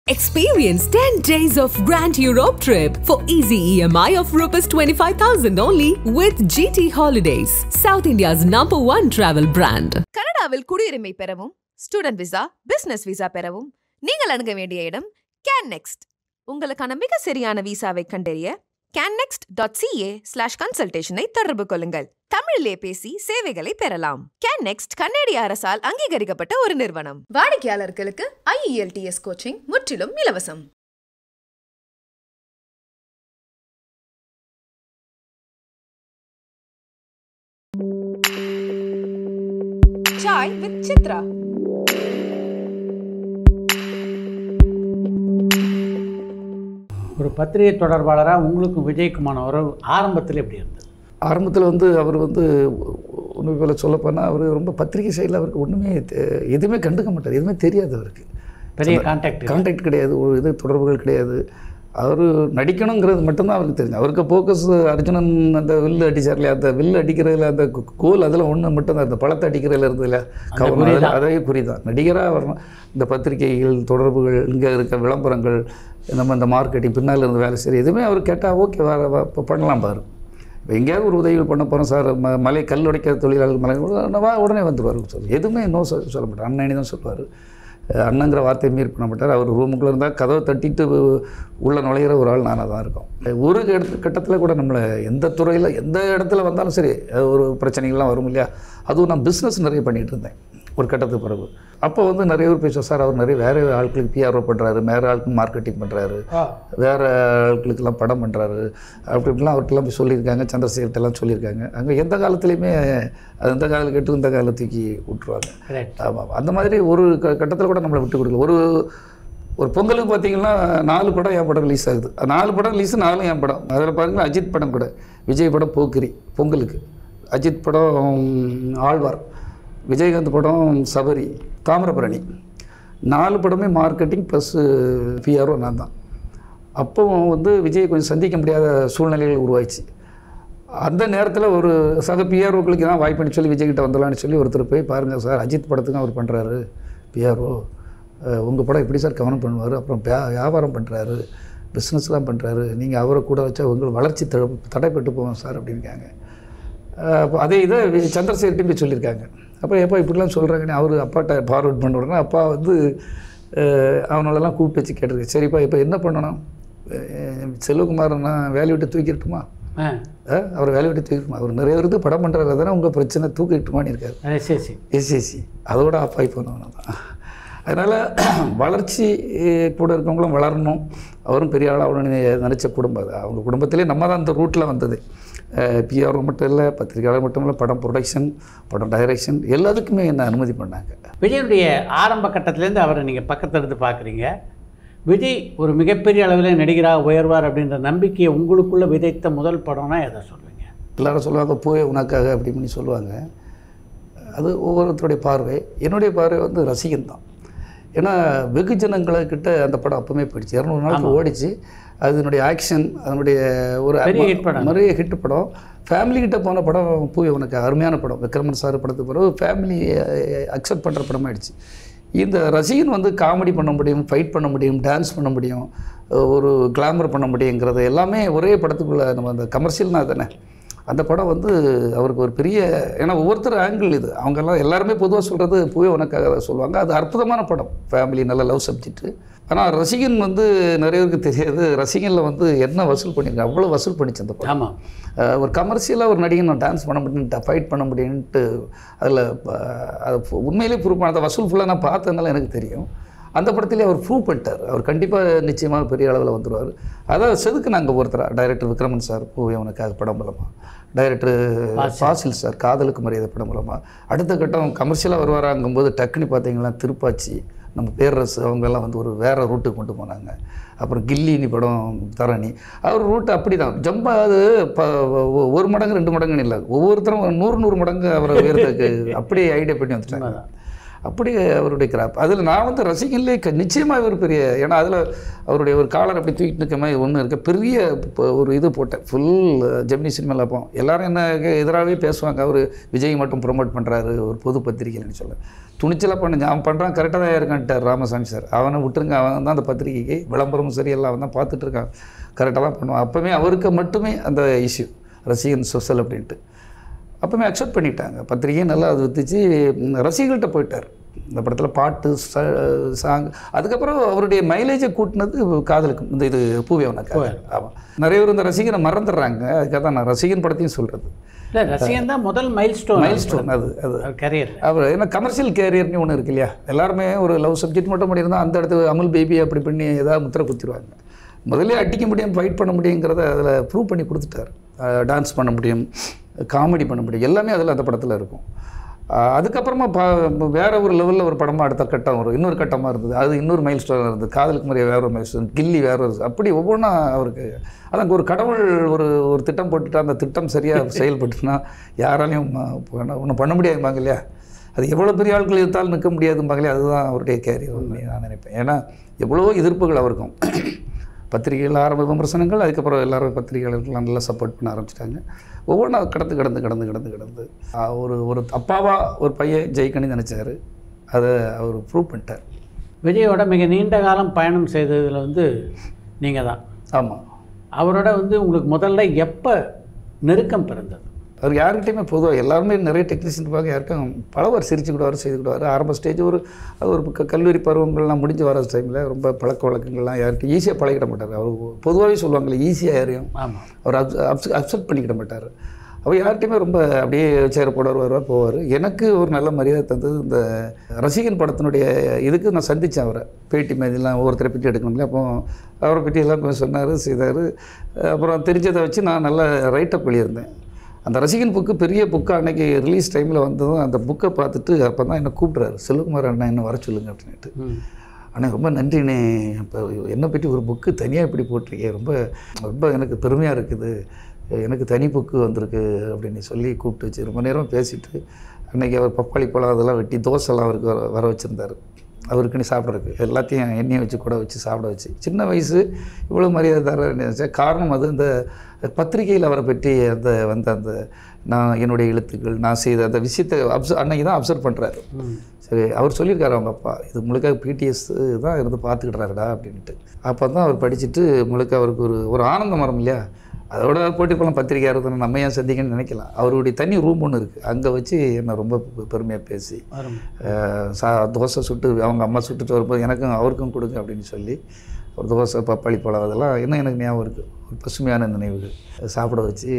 Experience 10 days of Grand Europe trip for easy EMI of Rs 25,000 only with GT Holidays, South India's number one travel brand. கனடாவில் குடியுரிமை பெறவும் student visa business visa பெறவும் நீங்கள் அணுக வேண்டிய இடம் can next உங்களுக்கான மிக சரியான விசாவை கண்டறிய கேன்னெக்ஸ்ட் டாட் சிஏ ஸ்லாஷ் கன்சல்டேஷனை தொடர்பு கொள்ளுங்கள் தமிழிலே பேசி சேவைகளை பெறலாம் கேன் நெக்ஸ்ட் கன்னடிய அரசால் அங்கீகரிக்கப்பட்ட ஒரு நிறுவனம் வாடிக்கையாளர்களுக்கு ஐஇஎல்டிஎஸ் கோச்சிங் முற்றிலும் இலவசம் சாய் வித் சித்ரா ஒரு பத்திரிகை தொடர்பாளராக உங்களுக்கு விஜய்க்குமான உறவு ஆரம்பத்தில் எப்படி இருந்தது ஆரம்பத்தில் வந்து அவர் வந்து உண்மை போல சொல்லப்போனால் அவர் ரொம்ப பத்திரிகை சைடில் அவருக்கு ஒன்றுமே தெ- எதுவுமே கண்டுக்க மாட்டார் எதுவுமே தெரியாது அவருக்கு பெரிய கான்டாக்ட் கான்டாக்ட் கிடையாது ஒரு இது தொடர்புகள் கிடையாது அவர் நடிக்கணுங்கிறது மட்டும்தான் அவருக்கு தெரியும் அவருக்கு ஃபோக்கஸ் அர்ஜுனன் அந்த வில்லு அடிச்சார் இல்லையா அந்த வில்லு அடிக்கிறதுல அந்த கு- கோல் அதில் ஒன்று மட்டும்தான் இந்த பழத்தை அடிக்கிறதுல இருந்தது இல்லையா கவனம் அதில் அதே குறிதான் நடிகராக வரணும் இந்த பத்திரிகைகள் தொடர்புகள் இங்கே இருக்க விளம்பரங்கள் நம்ம இந்த மார்க்கெட்டிங் பின்னால் இருந்து வேலை செய்ய எதுவுமே அவர் கேட்டால் ஓகே வர வா- இப்போ பண்ணலாம் பாரு இப்போ எங்கேயாவது ஒரு உதவிகள் பண்ண போகிறோம் சார் ம மலை கல் உடைக்கிற தொழிலாளர்கள் மலை உடனே வா உடனே வந்துடுவார் சொல்லி எதுவுமே நோ சொல்ல சொல்ல மாட்டார் அண்ணனி தான் சொல்லுவார் அண்ணங்கிற வார்த்தையை மீறி பண்ண மாட்டார் அவர் ரூமுக்குள்ளே இருந்தால் கதவை தட்டிட்டு உள்ளே நுழையிற ஒரு ஆள் நானாக தான் இருக்கோம் ஒரு இடத்து கட்டத்தில் கூட நம்மளை எந்த துறையில் எந்த இடத்துல வந்தாலும் சரி அது ஒரு பிரச்சனைகள்லாம் வரும் இல்லையா அதுவும் நான் பிஸ்னஸ் நிறைய பண்ணிகிட்டு இருந்தேன் ஒரு கட்டத்துக்கு பிறகு அப்போ வந்து நிறைய பேர் பேசுவோம் சார் அவர் நிறைய வேறு ஆட்களுக்கு பிஆர்ஓ பண்ணுறாரு வேறு ஆளுக்கு மார்க்கெட்டிங் பண்ணுறாரு வேறு ஆட்களுக்கெல்லாம் படம் பண்ணுறாரு அப்படி இப்படிலாம் அவர்கிட்டலாம் போய் சொல்லியிருக்காங்க சந்திரசேகர்கிட்டலாம் சொல்லியிருக்காங்க அங்கே எந்த காலத்துலேயுமே அது இந்த காலம் கெட்டு இந்த காலம் தூக்கி விட்டுருவாங்க கரெக்ட் ஆமாம் அந்த மாதிரி ஒரு க கட்டத்தில் கூட நம்மளை விட்டு கொடுக்கல ஒரு ஒரு பொங்கலுக்கு பார்த்தீங்கன்னா நாலு படம் என் படம் ரிலீஸ் ஆகுது அந்த நாலு படம் ரிலீஸ் நாலும் என் படம் அதில் பாருங்களா அஜித் படம் கூட விஜய் படம் போக்கிரி பொங்கலுக்கு அஜித் படம் ஆழ்வார் விஜயகாந்த் படம் சபரி தாமிரபரணி நாலு படமே மார்க்கெட்டிங் ப்ளஸ்ஸு பிஆர்ஓ நான் தான் அப்போ வந்து விஜய் கொஞ்சம் சந்திக்க முடியாத சூழ்நிலைகள் உருவாயிடுச்சு அந்த நேரத்தில் ஒரு சக பிஆர்ஓக்களுக்கு தான் வாய்ப்புன்னு சொல்லி விஜய்கிட்ட வந்துடலான்னு சொல்லி ஒருத்தர் போய் பாருங்கள் சார் அஜித் படத்துக்கும் அவர் பண்ணுறாரு பிஆர்ஓ உங்கள் படம் எப்படி சார் கவனம் பண்ணுவார் அப்புறம் வியா வியாபாரம் பண்ணுறாரு பிஸ்னஸ்லாம் பண்ணுறாரு நீங்கள் அவரை கூட வச்சா உங்கள் வளர்ச்சி தடை தடைப்பட்டு போவோம் சார் அப்படின்னுக்காங்க அப்போ அதே இதை வி- சந்திரசேகர்கிட்ட போய் சொல்லியிருக்காங்க அப்போ எப்போ இப்படிலாம் சொல்கிறாங்கன்னு அவர் அப்பாட்ட ஃபார்வர்ட் பண்ண உடனே அப்பா வந்து அஹ், அவங்களெல்லாம் கூப்பிட்டு வச்சு கேட்டிருக்கு சரிப்பா இப்போ என்ன பண்ணணும் அஹ், செல்வகுமார் நான் வேலையை விட்டு தூக்கிட்டுமா ஆ அஹ், அவர் வேலையை விட்டு தூக்கிட்டுமா அவர் நிறைய பேருக்கு படம் பண்ணுறாரு தானே உங்கள் பிரச்சனை தூக்கிட்டுமான்னு இருக்காரு அது சரி சரி எஸ்எஸ்சி அதோட அப்பாய் போனவங்க தான் அதனால் வளர்ச்சி அஹ், கூட இருக்கவங்களும் வளரணும் அவரும் பெரிய ஆளாக அவனு நினச்ச குடும்பம் அது அவங்க குடும்பத்திலே நம்ம தான் அந்த ரூட்டில் வந்தது பிஆர்ஓ மட்டும் இல்லை பத்திரிகையாளர் மட்டும் இல்லை படம் ப்ரொடக்ஷன் படம் டைரக்ஷன் எல்லாத்துக்குமே என்ன அனுமதி பண்ணாங்க விஜயனுடைய ஆரம்ப கட்டத்திலேருந்து அவரை நீங்கள் பக்கத்துல இருந்து பார்க்குறீங்க விஜய் ஒரு மிகப்பெரிய அளவில் நடிகராக உயர்வார் அப்படின்ற நம்பிக்கையை உங்களுக்குள்ளே விதைத்த முதல் படம்னா எதை சொல்லுவீங்க எல்லாரும் சொல்லுவாங்க போய் உனக்காக அப்படி பண்ணி சொல்லுவாங்க அது ஒவ்வொருத்தருடைய பார்வை என்னுடைய பார்வை வந்து ரசிகன் தான் ஏன்னா வெகுஜனங்களை கிட்ட அந்த படம் அப்பவுமே போயிடுச்சு இரநூறு நாளுக்கு ஓடிச்சு அதனுடைய ஆக்ஷன் அதனுடைய ஒரு பெரிய hit படம். நிறைய ஹிட் படம் ஃபேமிலி கிட்ட போன படம் போய் உனக்கு அருமையான படம் விக்ரமன் சார் படத்துக்கு பிறகு ஃபேமிலி அக்செப்ட் பண்ணுற படமாயிடுச்சு இந்த ரசிகன் வந்து காமெடி பண்ண முடியும் ஃபைட் பண்ண முடியும் டான்ஸ் பண்ண முடியும் ஒரு கிளாமர் பண்ண முடியுங்கிறது எல்லாமே ஒரே படத்துக்குள்ளே நம்ம அந்த கமர்ஷியல்னா தானே அந்த படம் வந்து அவருக்கு ஒரு பெரிய ஏன்னா ஒவ்வொருத்தர் ஆங்கிள் இது அவங்கெல்லாம் எல்லாருமே பொதுவாக சொல்கிறது பூவே உனக்காக தான் சொல்லுவாங்க அது அற்புதமான படம் ஃபேமிலி நல்ல லவ் சப்ஜெக்ட்டு ஆனால் ரசிகன் வந்து நிறைய பேருக்கு தெரியாது ரசிகனில் வந்து என்ன வசூல் பண்ணியிருக்காங்க அவ்வளோ வசூல் பண்ணிச்சு அந்த படம் ஆமாம் அஹ் ஒரு கமர்ஷியலாக ஒரு நடிகன் நான் டான்ஸ் பண்ண முடியும் ஃபைட் பண்ண முடியும்ன்ட்டு அதில் அது உண்மையிலே ப்ரூவ் பண்ண அந்த வசூல் ஃபுல்லாக நான் பார்த்ததுனால எனக்கு தெரியும் அந்த படத்திலே அவர் ப்ரூவ் பண்ணிட்டார் அவர் கண்டிப்பாக நிச்சயமாக பெரிய அளவில் வந்துடுவார் அதான் செதுக்கு நாங்கள் ஒருத்தர் டைரக்டர் விக்ரமன் சார் பூவே உனக்காக படம் மூலமாக டைரக்டர் ஃபாசில் சார் காதலுக்கு மரியாதை படம் மூலமாக அடுத்த கட்டம் கமர்ஷியலாக வருவாராங்கும்போது டக்குன்னு பார்த்தீங்கன்னா திருப்பாச்சி நம்ம பேரரசு அவங்கெல்லாம் வந்து ஒரு வேறு ரூட்டுக்கு கொண்டு போனாங்க அப்புறம் கில்லினி படம் தரணி அவர் ரூட் அப்படி தான் ஜம்பா அது ப ஒ- ஒரு மடங்கு ரெண்டு மடங்குன்னு இல்லை ஒவ்வொருத்தரும் ஒரு நூறு நூறு மடங்கு அவரை உயரத்துக்கு அப்படியே ஐடியா பண்ணி வந்துட்டாங்க அப்படி அவருடைய கிராப் அதில் நான் வந்து ரசிகன்லேயே க நிச்சயமாக ஒரு பெரிய ஏன்னா அதில் அவருடைய ஒரு காலர் அப்படி தூக்கிட்டு நிற்க மாதிரி ஒன்று இருக்க பெரிய இப்போ ஒரு இது போட்டேன் ஃபுல் ஜெமினி சினிமாவில் அப்போ எல்லாரும் என்ன எதிராகவே பேசுவாங்க அவர் விஜய் மட்டும் ப்ரொமோட் பண்ணுறாரு ஒரு பொது பத்திரிகைன்னு சொல்ல துணிச்சலாக பண்ண அவன் பண்ணுறான் கரெக்டாக தான் இருக்கான்ட்டார் ராமசாமி சார் அவனை விட்டுருங்க அவன் தான் அந்த பத்திரிகைக்கு விளம்பரமும் சரி எல்லாம் அவன் தான் பார்த்துட்டு இருக்கான் கரெக்டாக தான் பண்ணுவான் அப்போவே அவருக்கு மட்டுமே அந்த இஷ்யூ ரசிகன் சொசல் அப்படின்ட்டு அப்போவே அக்செப்ட் பண்ணிட்டாங்க பத்திரிகையும் நல்லா அது வித்துச்சு ம், ரசிகர்கள்ட்ட போயிட்டார் இந்த படத்தில் பாட்டு சாங் அதுக்கப்புறம் அவருடைய மைலேஜை கூட்டினது காதலுக்கு இந்த இது பூவே உனக்கு ஆமாம் நிறைய பேர் இந்த ரசிகனை மறந்துடுறாங்க அதுக்காக தான் நான் ரசிகன் படத்தையும் சொல்கிறது இல்லை ரசிகன் தான் முதல் மைல் ஸ்டோன் மைல் ஸ்டோன் அது அது கரியர் அவர் ஏன்னா கமர்ஷியல் கேரியர்னு ஒன்று இருக்கு இல்லையா எல்லாருமே ஒரு லவ் சப்ஜெக்ட் மட்டும் பண்ணியிருந்தா அந்த இடத்துல அமுல் பேபி அப்படி பண்ணி ஏதாவது முத்திரை குத்திடுவாங்க முதல்ல அடிக்க முடியும் ஃபைட் பண்ண முடியுங்கிறத அதில் ப்ரூவ் பண்ணி கொடுத்துட்டார் டான்ஸ் பண்ண முடியும் காமெடி பண்ண முடியும் எல்லாமே அதில் அந்த படத்தில் இருக்கும் அஹ் அதுக்கப்புறமா பா வேற ஒரு லெவலில் ஒரு படமாக அடுத்த கட்டம் வரும் இன்னொரு கட்டமாக இருந்தது அது இன்னொரு மைல் ஸ்டோன் இருந்தது காதலுக்கு முறைய வேற ஒரு மைல் ஸ்டோன் கில்லி வேற ஒரு அப்படி ஒவ்வொன்றா அவருக்கு அதான் ஒரு கடவுள் ஒரு ஒரு திட்டம் போட்டுட்டு அந்த திட்டம் சரியாக செயல்பட்டுனா யாராலையும் ஒன்றும் பண்ண முடியாதும்பாங்க இல்லையா அது எவ்வளோ பெரிய ஆட்கள் இருந்தாலும் நிற்க முடியாதும்பாங்களே அதுதான் அவருடைய கேரியர் நான் நினைப்பேன் ஏன்னா எவ்வளவோ எதிர்ப்புகள் அவருக்கும் பத்திரிகைகள் ஆரம்ப விமர்சனங்கள் அதுக்கப்புறம் எல்லாரும் பத்திரிகையாளர்கள்லாம் நல்லா சப்போர்ட் பண்ண ஆரம்பிச்சிட்டாங்க ஒவ்வொன்றா கடந்து கடந்து கடந்து கடந்து கடந்து ஆஹ் ஒரு ஒரு அப்பாவா ஒரு பையன் ஜெயிக்கணும்னு நினச்சாரு அதை அவர் ப்ரூவ் பண்ணிட்டார் விஜயோட மிக நீண்ட காலம் பயணம் செய்ததில் வந்து நீங்கள் தான் ஆமாம் அவரோட வந்து உங்களுக்கு முதல்ல எப்போ நெருக்கம் பிறந்தது அவர் யார்கிட்டையுமே பொதுவாக எல்லாருமே நிறைய டெக்னீஷியன் இருப்பாங்க யாருக்கும் பலவர் சிரிச்சுக்கிடுவார் செய்துக்கிடுவார் ஆரம்ப ஸ்டேஜ் ஒரு அது ஒரு க- கல்லூரி பருவங்கள்லாம் முடிஞ்சு வர டைமில் ரொம்ப பழக்க வழக்கங்கள்லாம் யார்கிட்டையும் ஈஸியாக பழகிட மாட்டார் அவர் பொதுவாகவே சொல்லுவாங்களே ஈஸியாக யாரையும் ஆமாம் அவர் அப்ஸ் அப்செட் பண்ணிக்கிட மாட்டார் அவர் யார்கிட்டையுமே ரொம்ப அப்படியே சேர போடுவார் வருவார் போவார் எனக்கு ஒரு நல்ல மரியாதை தந்தது இந்த ரசிகன் படத்தினுடைய இதுக்கு நான் சந்தித்தேன் அவரை பேட்டி மாதிரிலாம் ஒவ்வொருத்தரை பற்றி எடுக்கணும்ல அப்போ அவரை பற்றி எல்லாம் கொஞ்சம் சொன்னார் செய்தார் அப்புறம் தெரிஞ்சதை வச்சு நான் நல்ல ரைட்டப் எழுதியிருந்தேன் அந்த ரசிகன் புக்கு பெரிய புக்கு அன்னைக்கு ரிலீஸ் டைமில் வந்ததும் அந்த புக்கை பார்த்துட்டு அப்போ தான் என்னை கூப்பிட்றாரு செல்வகுமார் அண்ணா என்ன வர சொல்லுங்க அப்படின்ட்டு அண்ணா ரொம்ப நன்றிண்ணே இப்போ என்னை பற்றி ஒரு புக்கு தனியாக இப்படி போட்டிருக்கேன் ரொம்ப ரொம்ப எனக்கு பெருமையாக இருக்குது எனக்கு தனி புக்கு வந்திருக்கு அப்படின்னு சொல்லி கூப்பிட்டு வச்சு ரொம்ப நேரம் பேசிட்டு அன்னைக்கு அவர் பப்பாளி பழம் அதெல்லாம் வெட்டி தோசைலாம் அவருக்கு வர வர வச்சுருந்தாரு அவருக்குன்னு சாப்பிட்றதுக்கு எல்லாத்தையும் எண்ணெயை வச்சு கூட வச்சு சாப்பிட வச்சு சின்ன வயசு இவ்வளோ மரியாதை தர நினைச்சா காரணம் அது இந்த பத்திரிகையில் அவரை பற்றி அந்த வந்த அந்த நான் என்னுடைய எழுத்துக்கள் நான் செய்த அந்த விஷயத்தை அப்சர் அன்னைக்கு தான் அப்சர்வ் பண்ணுறாரு சரி அவர் சொல்லியிருக்காரு அவங்க அப்பா இது முழுக்க பிடிஎஸ் தான் இருந்து பார்த்துக்கிட்றாருடா அப்படின்ட்டு அப்போ தான் அவர் படிச்சுட்டு முழுக்க அவருக்கு ஒரு ஒரு ஆனந்தம் வரும் இல்லையா அதோட போட்டி பழம் பத்திரிக்கையாக இருந்தாலும் நம்ம ஏன் சந்திக்கணும்னு நினைக்கலாம் அவருடைய தனி ரூம் ஒன்று இருக்குது அங்கே வச்சு என்னை ரொம்ப பெருமையாக பேசி வரும் அஹ் சா தோசை சுட்டு அவங்க அம்மா சுட்டுட்டு வரும்போது எனக்கும் அவருக்கும் கொடுங்க அப்படின்னு சொல்லி ஒரு தோசை பப்பாளி பழம் அதெல்லாம் இன்னும் எனக்கு ஞாபகம் இருக்குது ஒரு பசுமையான நினைவுகள் சாப்பிட வச்சு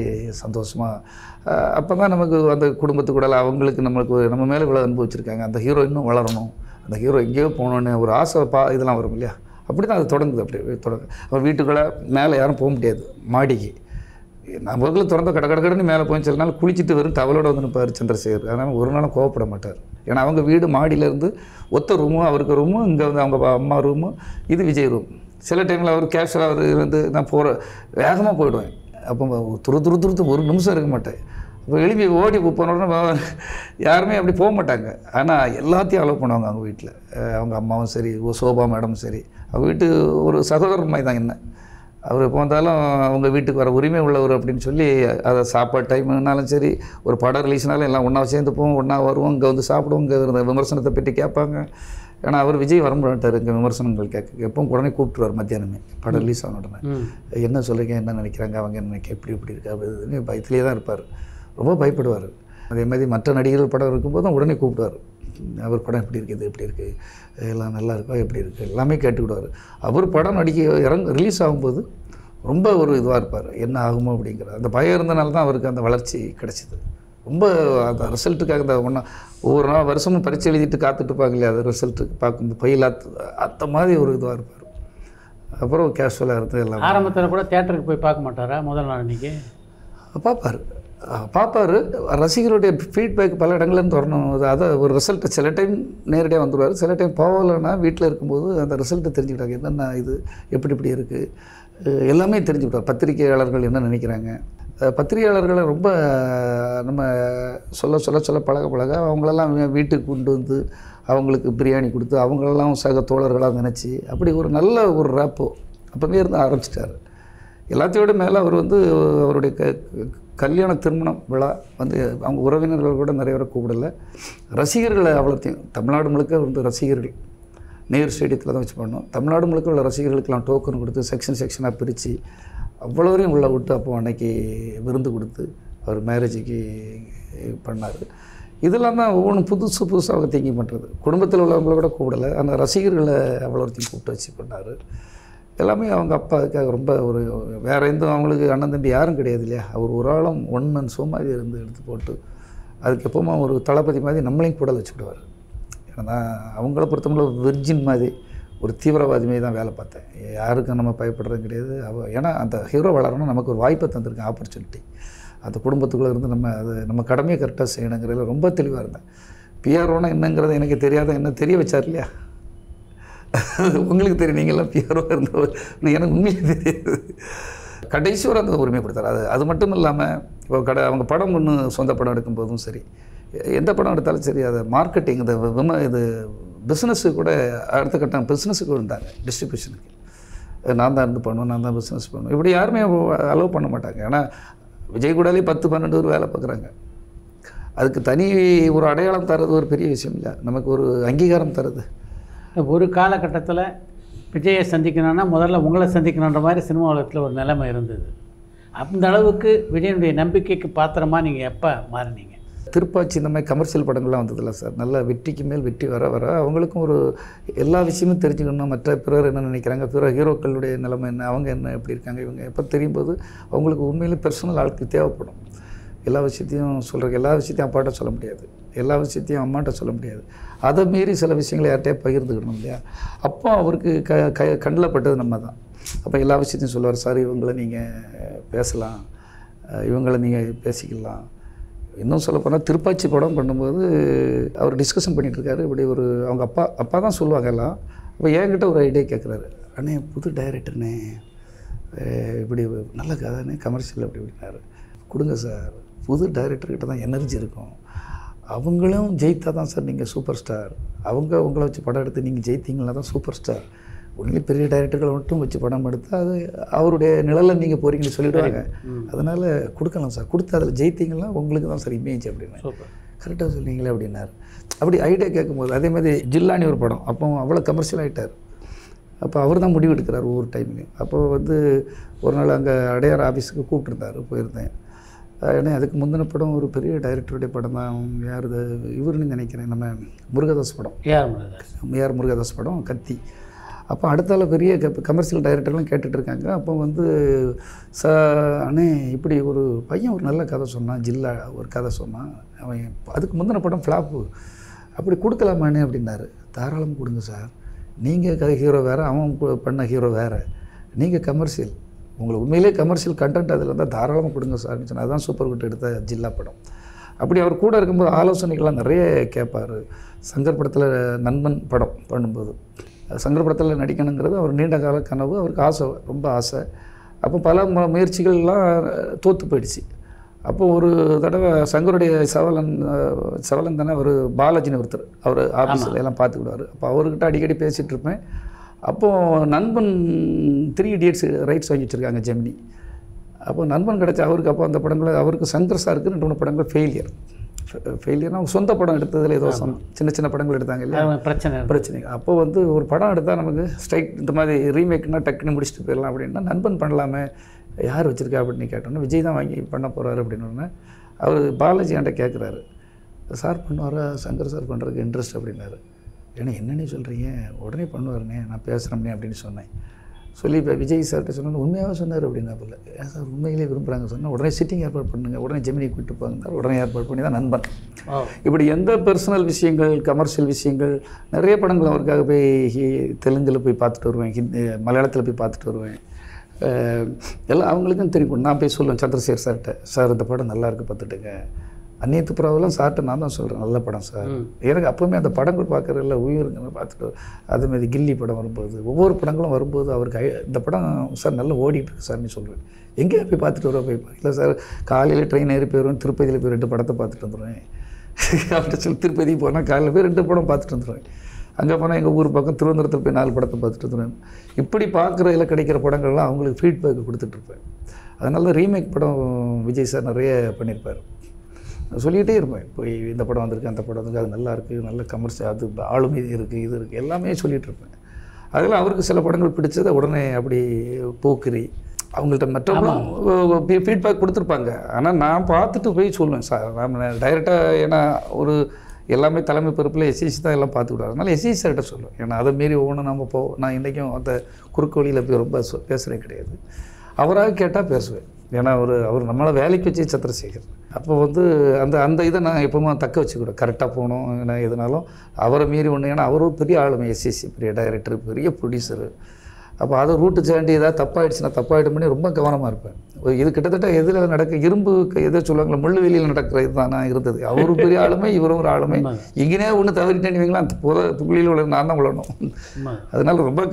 சந்தோஷமாக அப்போ தான் நமக்கு அந்த குடும்பத்து கூட அவங்களுக்கு நம்மளுக்கு ஒரு- நம்ம மேலே இவ்வளோ அன்பு வச்சுருக்காங்க அந்த ஹீரோ இன்னும் வளரணும் அந்த ஹீரோ எங்கேயோ போகணுன்னு ஒரு ஆசை பா இதெல்லாம் வரும் இல்லையா அப்படி தான் அது தொடங்குது அப்படியே தொடங்கு அவன் வீட்டுக்குள்ளே மேலே யாரும் போக முடியாது மாடிக்கு நம்மளுக்குள்ள திறந்த கட கட கடன்னு மேலே போய் சில நாள் குளிச்சுட்டு வெறும் டவலோட வந்து நிற்பார் சந்திரசேகர் அதனால் ஒரு நாளும் கோவப்பட மாட்டார் ஏன்னா அவங்க வீடு மாடியிலேருந்து ஒத்த ரூமும் அவருக்கு ரூமும் இங்கே வந்து அவங்க பா- அம்மா ரூமும் இது விஜய் ரூம் சில டைமில் அவர் கேஷுவலாக அவர் வந்து நான் போகிற வேகமாக போயிடுவேன் அப்போ துரு துரு துரு ஒரு நிமிஷம் இருக்க மாட்டேன் இப்போ எழுப்பி ஓடி போன உடனே வா- யாருமே அப்படி போக மாட்டாங்க ஆனால் எல்லாத்தையும் அலோவ் பண்ணுவாங்க அவங்க வீட்டில் அவங்க அம்மாவும் சரி ஓ சோபா மேடமும் சரி அவங்க வீட்டு ஒரு சகோதரர் மாதிரி தான் என்ன அவர் எப்போ வந்தாலும் அவங்க வீட்டுக்கு வர உரிமை உள்ளவர் அப்படின்னு சொல்லி அதை சாப்பாடு டைம்னாலும் சரி ஒரு படம் ரிலீஸ்னாலும் எல்லாம் ஒன்றா சேர்ந்து போவோம் ஒன்றா வருவோம் இங்கே வந்து சாப்பிடுவோம் இங்கே இருந்த விமர்சனத்தை பற்றி கேட்பாங்க ஏன்னா அவர் விஜய் வர மாட்டார் இங்கே விமர்சனங்கள் கேட்க எப்பவும் உடனே கூப்பிட்டுருவார் மத்தியானமே படம் ரிலீஸ் ஆன உடனே என்ன சொல்லுங்க என்ன நினைக்கிறாங்க அவங்க என்ன நினைக்க எப்படி இப்படி இருக்கா அப்படி இதுன்னு பயத்திலே தான் இருப்பார் ரொம்ப பயப்படுவார் அதே மாதிரி மற்ற நடிகர்கள் படம் இருக்கும்போதும் உடனே கூப்பிடுவார் அவர் படம் எப்படி இருக்குது எப்படி இருக்குது எல்லாம் நல்லா இருக்கா எப்படி இருக்குது எல்லாமே கேட்டுக்கிடுவார் அவர் படம் நடிக்க இறங்க ரிலீஸ் ஆகும்போது ரொம்ப ஒரு இதுவாக இருப்பார் என்ன ஆகுமோ அப்படிங்கிற அந்த பயம் இருந்தனால தான் அவருக்கு அந்த வளர்ச்சி கிடைச்சிது ரொம்ப அந்த ரிசல்ட்டுக்காக அந்த ஒன்றா ஒவ்வொரு நாள் வருஷமும் பரீட்சை எழுதிட்டு காத்துட்டு இருப்பாங்க இல்லையா அது ரிசல்ட்டுக்கு பார்க்கும்போது பயிலா அந்த மாதிரி ஒரு இதுவாக இருப்பார் அப்புறம் கேஷுவலாக இருந்து எல்லாம் ஆரம்பத்தில் கூட தேட்டருக்கு போய் பார்க்க மாட்டாரா முதல் நாள் அன்னைக்கு பார்ப்பார் பார்ப்பார் ரசிகருடைய ஃபீட்பேக் பல இடங்கள்லேருந்து வரணும் அது அதை ஒரு ரிசல்ட்டை சில டைம் நேரடியாக வந்துடுவார் சில டைம் போகலைன்னா வீட்டில் இருக்கும்போது அந்த ரிசல்ட்டை தெரிஞ்சுக்கிட்டாங்க என்னென்ன இது எப்படி இப்படி இருக்குது எல்லாமே தெரிஞ்சுக்கிட்டார் பத்திரிகையாளர்கள் என்ன நினைக்கிறாங்க அஹ் பத்திரிகையாளர்களை ரொம்ப நம்ம சொல்ல சொல்ல சொல்ல பழக பழக அவங்களெல்லாம் வீ- வீட்டுக்கு கொண்டு வந்து அவங்களுக்கு பிரியாணி கொடுத்து அவங்களெல்லாம் சக தோழர்களாக நினச்சி அப்படி ஒரு நல்ல ஒரு ரேப்போ அப்போவே இருந்து ஆரம்பிச்சிட்டாரு எல்லாத்தையோட மேலே அவர் வந்து அவருடைய க கல்யாண திருமணம் விழா வந்து அவங்க உறவினர்கள் கூட நிறைய பேரை கூப்பிடல ரசிகர்களை அவ்வளோத்தையும் தமிழ்நாடு முழுக்க வந்து ரசிகர்கள் நேரு ஸ்டேடியத்தில் தான் வச்சு பண்ணோம் தமிழ்நாடு முழுக்க உள்ள ரசிகர்களுக்கெல்லாம் டோக்கன் கொடுத்து செக்ஷன் செக்ஷனாக பிரித்து அவ்வளோரையும் உள்ளே விட்டு அப்போ அன்னைக்கு விருந்து கொடுத்து அவர் மேரேஜுக்கு பண்ணார் இதெல்லாம் தான் ஒவ்வொன்றும் புதுசு புதுசாக அவங்க திங்கிங் பண்ணுறது குடும்பத்தில் உள்ளவங்கள கூட கூப்பிடலை அந்த ரசிகர்களை அவ்வளோத்தையும் கூப்பிட்டு வச்சு பண்ணார் எல்லாமே அவங்க அப்பாவுக்காக ரொம்ப ஒரு வேறு எந்த அவங்களுக்கு அண்ணன் தம்பி யாரும் கிடையாது இல்லையா அவர் ஒரு ஆளும் ஒன் மந்த் ஷோ மாதிரி இருந்து எடுத்து போட்டு அதுக்கு எப்போவுமே ஒரு தளபதி மாதிரி நம்மளையும் கூட வச்சுக்கிடுவார் ஏன்னா அவங்கள பொறுத்தவரை வெர்ஜின் மாதிரி ஒரு தீவிரவாதி மாதிரி தான் வேலை பார்த்தேன் யாருக்கும் நம்ம பயப்படுறது கிடையாது அவ ஏன்னா அந்த ஹீரோ வளரணும் நமக்கு ஒரு வாய்ப்பை தந்திருக்கேன் ஆப்பர்ச்சுனிட்டி அந்த குடும்பத்துக்குள்ளே இருந்து நம்ம அது நம்ம கடமையை கரெக்டாக செய்யணுங்கிறதுல ரொம்ப தெளிவாக இருந்தேன் பிஆர்ஓனா என்னங்கிறது எனக்கு தெரியாத என்ன தெரிய வச்சார் இல்லையா உங்களுக்கு தெரியும் நீங்களாம் பிஆர்ஓ இருந்தவர் எனக்கு உண்மையிலே தெரியாது கடைசி வரை அந்த உரிமை கொடுத்தாரு அது அது மட்டும் இல்லாமல் இப்போ கடை அவங்க படம் ஒன்று சொந்த படம் எடுக்கும்போதும் சரி எந்த படம் எடுத்தாலும் சரி அதை மார்க்கெட்டிங் இந்த விம இது பிஸ்னஸு கூட அடுத்த கட்டம் பிஸ்னஸுக்கு இருந்தாங்க டிஸ்ட்ரிபியூஷனுக்கு நான் தான் இருந்து பண்ணுவேன் நான் தான் பிஸ்னஸ் பண்ணுவேன் இப்படி யாருமே அலோவ் பண்ண மாட்டாங்க ஏன்னா விஜய் கூடாலே பத்து பன்னெண்டு பேர் வேலை பார்க்குறாங்க அதுக்கு தனி ஒரு அடையாளம் தர்றது ஒரு பெரிய விஷயம் இல்லை நமக்கு ஒரு அங்கீகாரம் தருது ஒரு காலகட்டத்தில் விஜயை சந்திக்கணும்னா முதல்ல உங்களை சந்திக்கணுன்ற மாதிரி சினிமா உலகத்தில் ஒரு நிலைமை இருந்தது அந்த அளவுக்கு விஜயனுடைய நம்பிக்கைக்கு பாத்திரமா நீங்கள் எப்போ மாறினீங்க திருப்பாச்சி இந்த மாதிரி கமர்ஷியல் படங்கள்லாம் வந்ததில்ல சார் நல்ல வெற்றிக்கு மேல் வெற்றி வர வர அவங்களுக்கும் ஒரு எல்லா விஷயமும் தெரிஞ்சுக்கணும் மற்ற பிறர் என்ன நினைக்கிறாங்க பிற ஹீரோக்களுடைய நிலைமை என்ன அவங்க என்ன எப்படி இருக்காங்க இவங்க எப்போ தெரியும் போது அவங்களுக்கு உண்மையிலே பர்சனல் ஆளுக்கு தேவைப்படும் எல்லா விஷயத்தையும் சொல்கிற எல்லா விஷயத்தையும் அப்பாட்ட சொல்ல முடியாது எல்லா விஷயத்தையும் அம்மாட்ட சொல்ல முடியாது அதை மீறி சில விஷயங்களை யார்கிட்டயே பகிர்ந்துக்கணும் இல்லையா அப்போ அவருக்கு க க கண்ணில் பட்டது நம்ம தான் அப்போ எல்லா விஷயத்தையும் சொல்லுவார் சார் இவங்களை நீங்கள் பேசலாம் அஹ் இவங்களை நீங்கள் பேசிக்கலாம் இன்னும் சொல்ல போனால் திருப்பாச்சி படம் பண்ணும்போது அவர் டிஸ்கஷன் பண்ணிட்டு இருக்காரு இப்படி ஒரு அவங்க அப்பா அப்பா தான் சொல்லுவாங்க எல்லாம் அப்போ என்கிட்ட ஒரு ஐடியா கேட்குறாரு அண்ணே புது டைரக்டர்னே அஹ் இப்படி நல்ல கதைன்னு கமர்ஷியல் அப்படி இப்படினாரு கொடுங்க சார் புது டைரக்டர்கிட்ட தான் எனர்ஜி இருக்கும் அவங்களும் ஜெயித்தா தான் சார் நீங்கள் சூப்பர் ஸ்டார் அவங்க உங்களை வச்சு படம் எடுத்து நீங்கள் ஜெயித்தீங்கன்னா தான் சூப்பர் ஸ்டார் ஒன்லி பெரிய டைரக்டர்களை மட்டும் வச்சு படம் எடுத்து அது அவருடைய நிழலில் நீங்கள் போகிறீங்கன்னு சொல்லிடுவாங்க அதனால் கொடுக்கலாம் சார் கொடுத்து அதில் ஜெயித்தீங்கன்னா உங்களுக்கு தான் சார் இமேஜ் அப்படின்னு சூப்பர் கரெக்டாக சொன்னீங்களே அப்படின்னாரு அப்படி ஐடியா கேட்கும்போது அதே மாதிரி ஜில்லானி ஒரு படம் அப்போ அவ்வளோ கமர்ஷியல் ஆகிட்டார் அப்போ அவர் தான் முடிவு எடுக்கிறார் ஒவ்வொரு டைம்லையும் அப்போ வந்து ஒரு நாள் அங்கே அடையார் ஆஃபீஸுக்கு கூப்பிட்டுருந்தாரு போயிருந்தேன் அஹ் ஏன்னா அதுக்கு முந்தின படம் ஒரு பெரிய டைரக்டருடைய படம் தான் யார் இது இவருன்னு நினைக்கிறேன் நம்ம முருகதாஸ் படம் ஏஆர் முருகதாஸ் ஏஆர் முருகதாஸ் படம் கத்தி அப்போ அடுத்தால பெரிய க கமர்ஷியல் டைரக்டர்லாம் கேட்டுட்டு இருக்காங்க அப்போ வந்து ச அண்ணே இப்படி ஒரு பையன் ஒரு நல்ல கதை சொன்னான் ஜில்லா ஒரு கதை சொன்னான் அவன் அதுக்கு முந்தின படம் ஃப்ளாப்பு அப்படி கொடுக்கலாமாண்ணே அப்படின்னாரு தாராளம் கொடுங்க சார் நீங்கள் கதை ஹீரோ வேறு அவன் கு- பண்ண ஹீரோ வேறு நீங்கள் கமர்ஷியல் உங்களுக்கு உண்மையிலே கமர்ஷியல் கண்டென்ட் அதில் இருந்தால் தாராளமாக கொடுங்க சார்னு சொன்னால் அதுதான் சூப்பர் குட் எடுத்த ஜில்லா படம் அப்படி அவர் கூட இருக்கும்போது ஆலோசனைகள்லாம் நிறைய கேட்பார் சங்கர் படத்தில் நண்பன் படம் பண்ணும்போது சங்கர் படத்தில் நடிக்கணுங்கிறது அவர் நீண்ட கால கனவு அவருக்கு ஆசை ரொம்ப ஆசை அப்போ பல மு- முயற்சிகள்லாம் தோற்று போயிடுச்சு அப்போ ஒரு தடவை சங்கருடைய சவலன் அஹ், சவலன் தானே அவர் பாலாஜின்னு ஒருத்தர் அவர் ஆஃபீஸில் எல்லாம் பார்த்துக்கிடுவார் அப்போ அவர்கிட்ட அடிக்கடி பேசிகிட்டு இருப்பேன் அப்போது நண்பன் த்ரீ இடியட்ஸ் ரைட்ஸ் வாங்கி வச்சுருக்காங்க ஜெமினி அப்போ நண்பன் கிடச்ச அவருக்கு அப்போ அந்த படங்கள் அவருக்கு சங்கர் சாருக்கு ரெண்டு மூணு படங்கள் ஃபெயிலியர் ஃபெயிலியர்னா அவங்க சொந்த படம் எடுத்ததில் ஏதோ சம் சின்ன சின்ன படங்கள் எடுத்தாங்க இல்லையா அது பிரச்சனை இருக்கு. பிரச்சனை அப்போ வந்து ஒரு படம் எடுத்தால் நமக்கு ஸ்ட்ரைட் இந்த மாதிரி ரீமேக்னா டக்குன்னு முடிச்சுட்டு போயிடலாம் அப்படின்னா நண்பன் பண்ணலாமே யார் வச்சுருக்கா அப்படின்னு கேட்டோன்னே விஜய் தான் வாங்கி பண்ண போகிறாரு அப்படின்னு அவர் பாலாஜி என்கிட்ட கேட்குறாரு சார் பண்ணுவாரா சங்கர் சார் பண்ணுறதுக்கு இன்ட்ரெஸ்ட் அப்படின்னாரு ஏன்னா என்னன்னு சொல்கிறீங்க உடனே பண்ணுவாருண்ணே நான் பேசுகிறேன்னே அப்படின்னு சொன்னேன் சொல்லி இப்போ விஜய் சார்கிட்ட சொன்னேன் உண்மையாக சொன்னார் அப்படின்னா போல ஏன் சார் உண்மையிலே விரும்புகிறாங்க சொன்னால் உடனே சிட்டிங் ஏற்பாடு பண்ணுங்க உடனே ஜெமினி கூப்பிட்டு போங்க உடனே ஏற்பாடு பண்ணி தான் நண்பன் ஓ இப்படி எந்த பர்சனல் விஷயங்கள் கமர்ஷியல் விஷயங்கள் நிறைய படங்கள் அவருக்காக போய் ஹி- தெலுங்குல போய் பார்த்துட்டு வருவேன் ஹிந்தி மலையாளத்தில் போய் பார்த்துட்டு வருவேன் அஹ் எல்லாம் அவங்களுக்கும் தெரியும் நான் போய் சொல்லுவேன் சந்திரசேகர் சார்கிட்ட சார் இந்த படம் நல்லா இருக்கு பார்த்துட்டுங்க அந்நியத்து புறாவெல்லாம் சார்கிட்ட நான் தான் சொல்கிறேன் நல்ல படம் சார் எனக்கு அப்போவுமே அந்த படங்கள் பார்க்குறதுல உயிருங்க பார்த்துட்டு அதே மாதிரி கில்லி படம் வரும்போது ஒவ்வொரு படங்களும் வரும்போது அவருக்கு ஐ- இந்த படம் சார் நல்லா ஓடிட்டு இருக்கு சார்னு சொல்லுவேன் எங்கேயா போய் பார்த்துட்டு வருவா போய் இல்லை சார் காலையில் ட்ரெயின் ஏறி போயிடுவேன் திருப்பதியில் போய் ரெண்டு படத்தை பார்த்துட்டு வந்துடுவேன் அப்படி சொல்லி திருப்பதி போனால் காலையில் போய் ரெண்டு படம் பார்த்துட்டு வந்துடுவேன் அங்கே போனால் எங்கள் ஊர் பக்கம் திருவனந்தபுரத்தில் போய் நாலு படத்தை பார்த்துட்டு வந்துடுவேன் இப்படி பார்க்குறதுல கிடைக்கிற படங்கள்லாம் அவங்களுக்கு ஃபீட்பேக் கொடுத்துட்ருப்பேன் அதனால தான் ரீமேக் படம் விஜய் சார் நிறைய பண்ணியிருப்பார் சொல்லிகிட்டே இருப்பேன் போய் இந்த படம் வந்திருக்கு அந்த படம் வந்திருக்கு அது நல்லா இருக்குது நல்ல கமர்ஷியல் அது ஆளுமை இருக்குது இது இருக்குது எல்லாமே சொல்லிகிட்டு இருப்பேன் அதில் அவருக்கு சில படங்கள் பிடிச்சதை உடனே அப்படி போக்கிரி அவங்கள்ட்ட மற்றவங்களும் ஃபீட்பேக் கொடுத்துருப்பாங்க ஆனால் நான் பார்த்துட்டு போய் சொல்லுவேன் சார் நான் டைரெக்டாக ஏன்னா ஒரு எல்லாமே தலைமை பொறுப்பில் எஸ்சிசி தான் எல்லாம் பார்த்துக்கிட்டாரு அதனால் எஸ்சிசி சார்கிட்ட சொல்லுவேன் ஏன்னா அதை மீறி ஒவ்வொன்றும் நம்ம போ நான் இன்றைக்கும் அந்த குறுக்கு வழியில் போய் ரொம்ப சொ- பேசுகிறேன் கிடையாது அவராக கேட்டால் பேசுவேன் ஏன்னா அவர் அவர் நம்மளை வேலைக்கு வச்சு சந்திரசேகர் அப்போ வந்து அந்த அந்த இதை நான் எப்பவுமே தக்க வச்சுக்கிடுவேன் கரெக்டாக போகணும் ஏன்னா எதுனாலும் அவரை மீறி ஒன்று ஏன்னா அவரும் பெரிய ஆளுமை எஸ்சிசி பெரிய டைரக்டர் பெரிய ப்ரொடியூசரு அப்போ அதை ரூட்டு சாண்டி ஏதாவது தப்பாயிடுச்சுன்னா தப்பாயிடும்னு ரொம்ப கவனமாக இருப்பேன் ஒரு இது கிட்டத்தட்ட எதில் நடக்க இரும்பு க- எதோ சொல்லுவாங்களே முள்ளுவெளியில் நடக்கிற இதுதான் நான் இருந்தது அவரும் பெரிய ஆளுமை இவரும் ஒரு ஆளுமை இங்கேனே ஒன்று தவறிட்டேன்னு வைங்களா அந்த புத புள்ளியில் உள்ள நான் தான் விழணும் உண்மை. அதனால ரொம்ப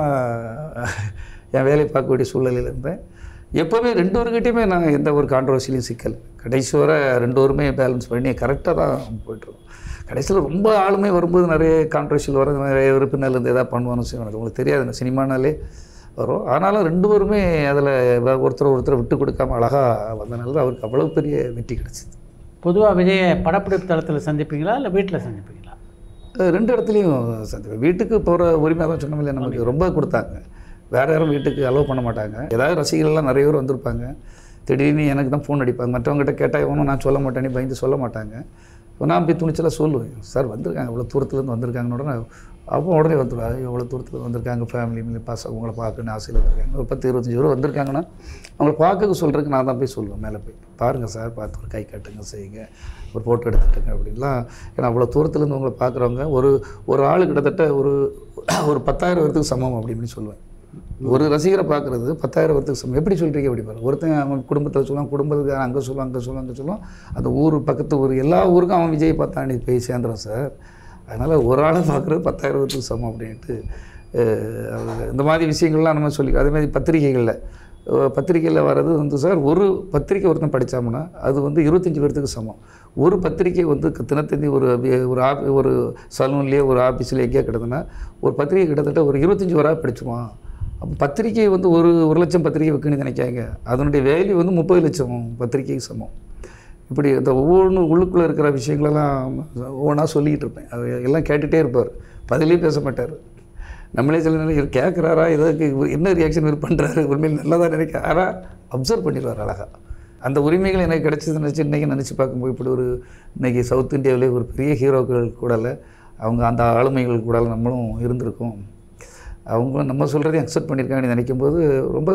கவனமாக என் வேலை பார்க்க வேண்டிய சூழ்நிலையில் இருந்தேன் எப்போவுமே ரெண்டு பேருக்கிட்டையுமே நான் எந்த ஒரு கான்ட்ரவர்சிலையும் சிக்கல் கடைசி வரை ரெண்டு பேருமே பேலன்ஸ் பண்ணி கரெக்டாக தான் போயிட்டுருக்கோம் கடைசியில் ரொம்ப ஆளுமை வரும்போது நிறைய கான்ட்ரவர்சியல் வர நிறைய ஒரு பின்னால் இருந்து எதாவது பண்ணுவான்னு செய்வாங்க எனக்கு உங்களுக்கு தெரியாது இந்த சினிமானாலே வரும் ஆனாலும் ரெண்டு பேருமே அதில் ஒருத்தர் ஒருத்தர் விட்டு கொடுக்காம அழகாக வந்தனால தான் அவருக்கு அவ்வளோ பெரிய வெற்றி கிடச்சிது பொதுவாக விஜயை படப்பிடிப்பு தளத்தில் சந்திப்பீங்களா இல்லை வீட்டில் சந்திப்பீங்களா அஹ் ரெண்டு இடத்துலையும் சந்திப்பேன் வீட்டுக்கு போகிற உரிமை தான் சொன்னோம் இல்லையா நமக்கு ரொம்ப கொடுத்தாங்க வேறு யாரும் வீட்டுக்கு அலோவ் பண்ண மாட்டாங்க ஏதாவது ரசிகர்கள்லாம் நிறைய பேர் வந்திருப்பாங்க திடீர்னு எனக்கு தான் ஃபோன் அடிப்பாங்க மற்றவங்ககிட்ட கேட்டால் இவனும் நான் சொல்ல மாட்டேன்னு பயந்து சொல்ல மாட்டாங்க இப்போ நான் போய் துணிச்சலாக சொல்லுவேன் சார் வந்திருக்காங்க இவ்வளோ தூரத்துலேருந்து வந்திருக்காங்கன்னு உடனே அப்போ உடனே வந்துடுவாங்க இவ்வளோ தூரத்தில் வந்திருக்காங்க ஃபேமிலி மில்லி பாஸ் உங்களை பார்க்கணும்னு ஆசையில் வந்திருக்காங்க ஒரு பத்து இருபத்தஞ்சி பேர் வந்திருக்காங்கன்னா அவங்கள பார்க்க சொல்கிறதுக்கு நான் தான் போய் சொல்லுவேன் மேலே போய் பாருங்கள் சார் பார்த்து ஒரு கை காட்டுங்க செய்யுங்க ஒரு ஃபோட்டோ எடுத்துட்டுங்க அப்படின்லாம் ஏன்னா அவ்வளோ தூரத்துலேருந்து உங்களை பார்க்குறவங்க ஒரு ஒரு ஆள் கிட்டத்தட்ட ஒரு ஒரு பத்தாயிரம் பேர்த்துக்கு சமம் அப்படின்னு சொல்லுவேன் ஒரு ரசிகரை பார்க்குறது பத்தாயிரம் பேர்த்துக்கு சமம் எப்படி சொல்கிறீங்க அப்படி பாருங்க ஒருத்தன் அவன் குடும்பத்தில் சொல்லுவான் குடும்பத்துக்கு அங்கே சொல்லுவான் அங்கே சொல்லுவான் அங்கே சொல்லுவான் அந்த ஊர் பக்கத்து ஊர் எல்லா ஊருக்கும் அவன் விஜய் பார்த்தா நீ போய் சேர்ந்துறான் சார் அதனால் ஒரு ஆளை பார்க்குறது பத்தாயிரம் பேர்த்துக்கு சமம் அப்படின்ட்டு அஹ், அவங்க இந்த மாதிரி விஷயங்கள்லாம் நம்ம சொல்லி அதே மாதிரி பத்திரிகைகளில் பத்திரிக்கையில் வர்றது வந்து சார் ஒரு பத்திரிக்கை ஒருத்தன் படித்தாங்கன்னா அது வந்து இருபத்தஞ்சி பேர்த்துக்கு சமம் ஒரு பத்திரிக்கை வந்து க- தினத்தந்தி ஒரு வி- ஒரு ஆப் ஒரு சலூன்லேயே ஒரு ஆஃபீஸில் எங்கேயா கிடக்குன்னா ஒரு பத்திரிக்கை கிட்டத்தட்ட ஒரு இருபத்தஞ்சி வரா படிச்சுவான் அப்போ பத்திரிக்கை வந்து ஒரு ஒரு லட்சம் பத்திரிக்கை வைக்கணும்னு நினைக்காங்க அதனுடைய வேல்யூ வந்து முப்பது லட்சம் பத்திரிக்கைக்கு சமம் இப்படி இந்த ஒவ்வொன்று உள்ளுக்குள்ளே இருக்கிற விஷயங்களெல்லாம் ஒவ்வொன்றா சொல்லிக்கிட்டு இருப்பேன் அது எல்லாம் கேட்டுகிட்டே இருப்பார் பதிலே பேச மாட்டார் நம்மளே சில நேரம் இவர் கேட்குறாரா இதற்கு இவர் என்ன ரியாக்ஷன் இவர் பண்ணுறாரு உண்மையில் நல்லா தான் நினைக்கிறாரா அப்சர்வ் பண்ணிடுவார் அழகாக அந்த உரிமைகள் எனக்கு கிடைச்சது நினச்சி இன்றைக்கி நினச்சி பார்க்கும்போது இப்படி ஒரு இன்றைக்கி சவுத் இந்தியாவிலே ஒரு பெரிய ஹீரோக்கள் கூடல அவங்க அந்த ஆளுமைகள் கூட நம்மளும் இருந்திருக்கோம் அவங்களும் நம்ம சொல்கிறதையும் அக்செப்ட் பண்ணியிருக்காங்கன்னு நினைக்கும் போது ரொம்ப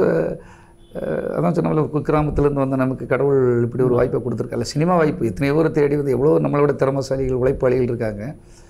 அஹ், அதான் சொன்னால ஒரு குக்கிராமத்துலேருந்து வந்த நமக்கு கடவுள் இப்படி ஒரு வாய்ப்பை கொடுத்துருக்கால சினிமா வாய்ப்பு எத்தனையோ பேர் தேடி வந்து எவ்வளோ நம்மளோட திறமசாலிகள் உழைப்பாளிகள் இருக்காங்க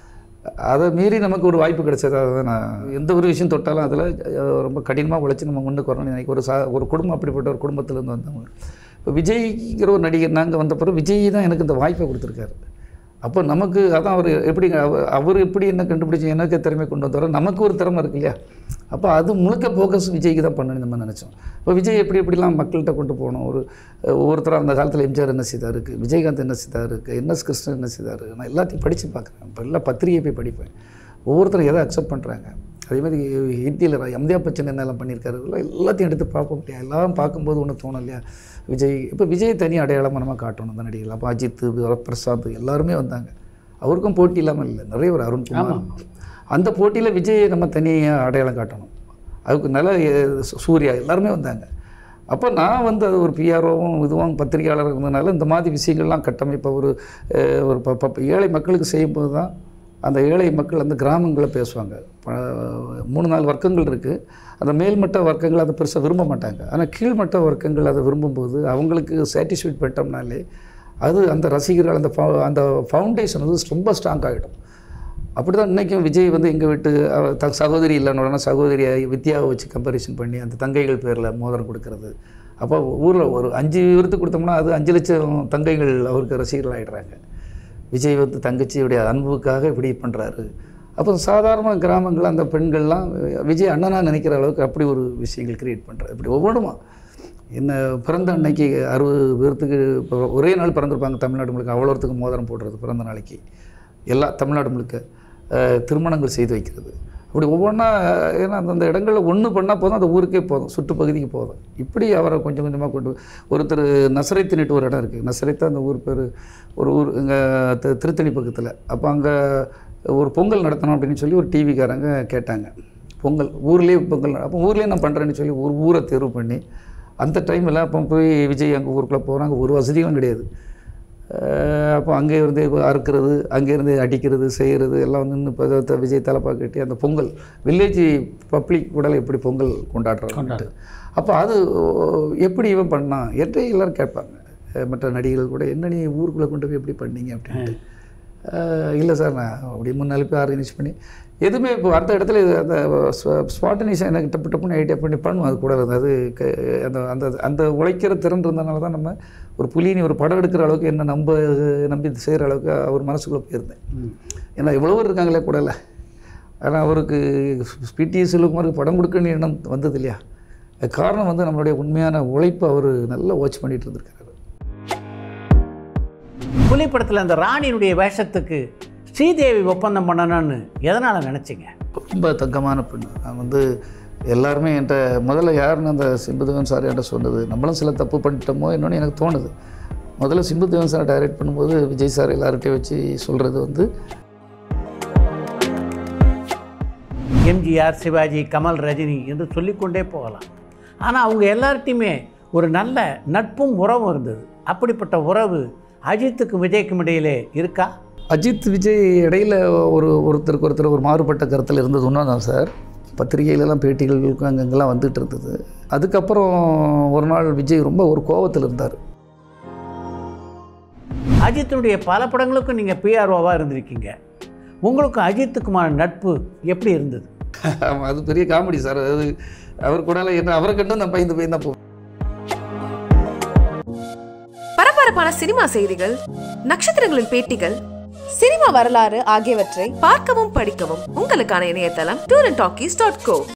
அதை மீறி நமக்கு ஒரு வாய்ப்பு கிடைச்சதாக தான் நான் எந்த ஒரு விஷயம் தொட்டாலும் அதில் ரொம்ப கடினமாக உழைச்சி நம்ம முன்னுக்கு வரணும்னு நினைக்க ஒரு சா ஒரு குடும்பம் அப்படிப்பட்ட ஒரு குடும்பத்திலேருந்து வந்தவங்க இப்போ விஜய்ங்கிற ஒரு நடிகர் நாங்கள் வந்த பிறகு விஜய் தான் எனக்கு இந்த வாய்ப்பை கொடுத்துருக்காரு அப்போ நமக்கு அதான் அவர் எப்படி அவ- அவர் எப்படி என்ன கண்டுபிடிச்சி எனக்கு திறமை கொண்டு வந்தாரோ நமக்கு ஒரு திறமை இருக்கு இல்லையா அப்போ அது முழுக்க ஃபோக்கஸ் விஜய்க்கு தான் பண்ணணும் நம்ம நினச்சோம் இப்போ விஜய் எப்படி எப்படிலாம் மக்கள்கிட்ட கொண்டு போகணும் ஒரு அஹ், ஒவ்வொருத்தரும் அந்த காலத்தில் எம்ஜிஆர் என்ன செய்தாருக்கு விஜயகாந்த் என்ன செய்தாருக்கு என்எஸ் கிருஷ்ணன் என்ன செய்தார் நான் எல்லாத்தையும் படித்து பார்க்குறேன் இப்போ எல்லாம் பத்திரிகை போய் படிப்பேன் ஒவ்வொருத்தரும் எதை அக்செப்ட் பண்ணுறாங்க அதே மாதிரி ஹிந்தியில் அமிதாப் பச்சன் என்னெல்லாம் பண்ணியிருக்காரு இதெல்லாம் எல்லாத்தையும் எடுத்து பார்ப்போம் இல்லையா எல்லாம் பார்க்கும்போது ஒன்று தோணும் இல்லையா விஜய் இப்போ விஜய் தனி அடையாளமாக நம்ம காட்டணும் அந்த நடிகர்கள் அப்போ அஜித் பிரசாந்த் எல்லாருமே வந்தாங்க அவருக்கும் போட்டி இல்லாமல் இல்லை நிறைய ஒரு அருண்குமார் அந்த போட்டியில் விஜயை நம்ம தனியாக அடையாளம் காட்டணும் அதுக்கு நல்ல எ- சூ- சூர்யா எல்லாருமே வந்தாங்க அப்போ நான் வந்து அது ஒரு பிஆர்ஓவும் இதுவும் பத்திரிகையாளர் இருந்ததுனால இந்த மாதிரி விஷயங்கள்லாம் கட்டமைப்பை ஒரு அஹ், ஒரு ப- ப- ஏழை மக்களுக்கு செய்யும்போது தான் அந்த ஏழை மக்கள் அந்த கிராமங்களில் பேசுவாங்க ப- மூணு நாலு வர்க்கங்கள் இருக்குது அந்த மேல்மட்ட வர்க்கங்கள் அதை பெருசாக விரும்ப மாட்டாங்க ஆனால் கீழ்மட்ட வர்க்கங்கள் அதை விரும்பும்போது அவங்களுக்கு சாட்டிஸ்ஃபைட் பண்ணிட்டோம்னாலே அது அந்த ரசிகர்கள் அந்த ஃபவு- அந்த ஃபவுண்டேஷன் வந்து ரொம்ப ஸ்ட்ராங் ஆகிடும் அப்படி தான் இன்றைக்கும் விஜய் வந்து எங்கள் வீட்டு அவ த சகோதரி இல்லைன்னு உடனே சகோதரியை வித்யாவை வச்சு கம்பேரிசன் பண்ணி அந்த தங்கைகள் பேரில் மோதிரம் கொடுக்கறது அப்போ ஊரில் ஒரு அஞ்சு விருது கொடுத்தோம்னா அது அஞ்சு லட்சம் தங்கைகள் அவருக்கு ரசிகர்கள் ஆகிடுறாங்க விஜய் வந்து தங்கச்சியுடைய அன்புக்காக இப்படி பண்ணுறாரு அப்போ சாதாரண கிராமங்கள் அந்த பெண்கள்லாம் விஜய் அண்ணனா நினைக்கிற அளவுக்கு அப்படி ஒரு விஷயங்கள் கிரியேட் பண்ணுறாரு இப்படி ஒவ்வொன்றுமா என்ன பிறந்த அன்னைக்கு அறுபது பேர்த்துக்கு இப்போ ஒரே நாள் பிறந்திருப்பாங்க தமிழ்நாடு முழுக்க அவ்வளோத்துக்கு மோதிரம் போடுறது பிறந்த நாளைக்கு எல்லா தமிழ்நாடு முழுக்க அஹ், திருமணங்கள் செய்து வைக்கிறது அப்படி ஒவ்வொன்றா ஏன்னா அந்தந்த இடங்களில் ஒன்று பண்ணால் போதும் அந்த ஊருக்கே போதும் சுற்றுப்பகுதிக்கு போதும் இப்படி அவரை கொஞ்சம் கொஞ்சமாக கொண்டு ஒருத்தர் நசரைத்துன்னுட்டு ஒரு இடம் இருக்குது நசரைத்து அந்த ஊர் பேர் ஒரு ஊர் இங்கே திருத்தணி பக்கத்தில் அப்போ அங்கே ஒரு பொங்கல் நடத்தணும் அப்படின்னு சொல்லி ஒரு டிவிக்காரங்க கேட்டாங்க பொங்கல் ஊர்லேயே பொங்கல் நட- அப்போ ஊர்லேயே நான் பண்ணுறேன்னு சொல்லி ஒரு ஊரை தேர்வு பண்ணி அந்த டைமில் அப்போ போய் விஜய் அங்கே ஊருக்குள்ளே போகிறாங்க ஒரு வசதியும் கிடையாது அஹ் அப்போ அங்கே இருந்து அறுக்கிறது அங்கே இருந்து அடிக்கிறது செய்கிறது எல்லாம் வந்து இன்னும் இப்போ த- விஜய் தலைப்பா கட்டி அந்த பொங்கல் வில்லேஜ் பப்ளிக் கூட எப்படி பொங்கல் கொண்டாடுறாங்க அப்போ அது எப்படி இவன் பண்ணான் என்று எல்லாரும் கேட்பாங்க அஹ் மற்ற நடிகர்கள் கூட என்ன நீ ஊருக்குள்ளே கொண்டு போய் எப்படி பண்ணீங்க அப்படின்ட்டு அஹ் இல்லை சார் நான் அப்படி முன்னாள் போய் ஆர்கனைஸ் பண்ணி எதுவுமே இப்போ அந்த இடத்துல இது அந்த ஸ்பாட்டனிஷன் எனக்கு டப்பு டப்புன்னு ஐடியா பண்ணி பண்ணுவோம் அது கூட இருந்தது அது க- அந்த அந்த அந்த உழைக்கிற திறன் இருந்தனால தான் நம்ம ஒரு புலினி ஒரு படம் எடுக்கிற அளவுக்கு என்ன நம்ப நம்பி செய்கிற அளவுக்கு அவர் மனசுக்குள்ளே போயிருந்தேன் ஏன்னா இவ்வளோ பேர் இருக்காங்களே கூட இல்லை ஆனால் அவருக்கு பிடி செல்வகுமாருக்கு படம் கொடுக்கணும் எண்ணம் வந்தது இல்லையா அது காரணம் வந்து நம்மளுடைய உண்மையான உழைப்பு அவர் நல்லா வாட்ச் பண்ணிட்டு இருந்திருக்காரு புலி படத்தில் அந்த ராணியினுடைய வேஷத்துக்கு ஸ்ரீதேவி ஒப்பந்தம் பண்ணணும்னு எதனால் நினச்சிங்க ரொம்ப தங்கமான பெண் நான் வந்து எல்லாருமே என்கிட்ட முதல்ல யாருன்னு அந்த சிம்புதேவன் சார் என்கிட்ட சொன்னது நம்மளும் சில தப்பு பண்ணிட்டோமோ என்னன்னு எனக்கு தோணுது முதல்ல சிம்புதேவன் சார் டைரக்ட் பண்ணும்போது விஜய் சார் எல்லார்கிட்டையும் வச்சு சொல்கிறது வந்து எம்ஜிஆர் சிவாஜி கமல் ரஜினி என்று சொல்லிக்கொண்டே போகலாம் ஆனால் அவங்க எல்லார்ட்டையுமே ஒரு நல்ல நட்பும் உறவும் இருந்தது அப்படிப்பட்ட உறவு அஜித்துக்கும் விஜய்க்கும் இடையிலே இருக்கா அஜித் விஜய் இடையில ஒரு ஒருத்தருக்கு ஒருத்தர் ஒரு மாறுபட்ட கருத்தில் இருந்தது உண்மை தான் சார் பத்திரிகையிலலாம் பேட்டிகளுக்கும் அங்கங்கெல்லாம் வந்துட்டு இருந்தது அதுக்கப்புறம் ஒரு நாள் விஜய் ரொம்ப ஒரு கோவத்தில் இருந்தார் அஜித்தினுடைய பல படங்களுக்கும் நீங்கள் பிஆர்ஓவாக இருந்திருக்கீங்க உங்களுக்கும் அஜித்துக்குமான நட்பு எப்படி இருந்தது ஆமா, அது பெரிய காமெடி சார் அது அவர் கூட என்ன அவரை கண்டு நான் பயந்து பயந்து தான் போவேன் பரபரப்பான சினிமா செய்திகள் நட்சத்திரங்களின் பேட்டிகள் சினிமா வரலாறு ஆகியவற்றை பார்க்கவும் படிக்கவும் உங்களுக்கான இணையதளம் tour and talkies dot go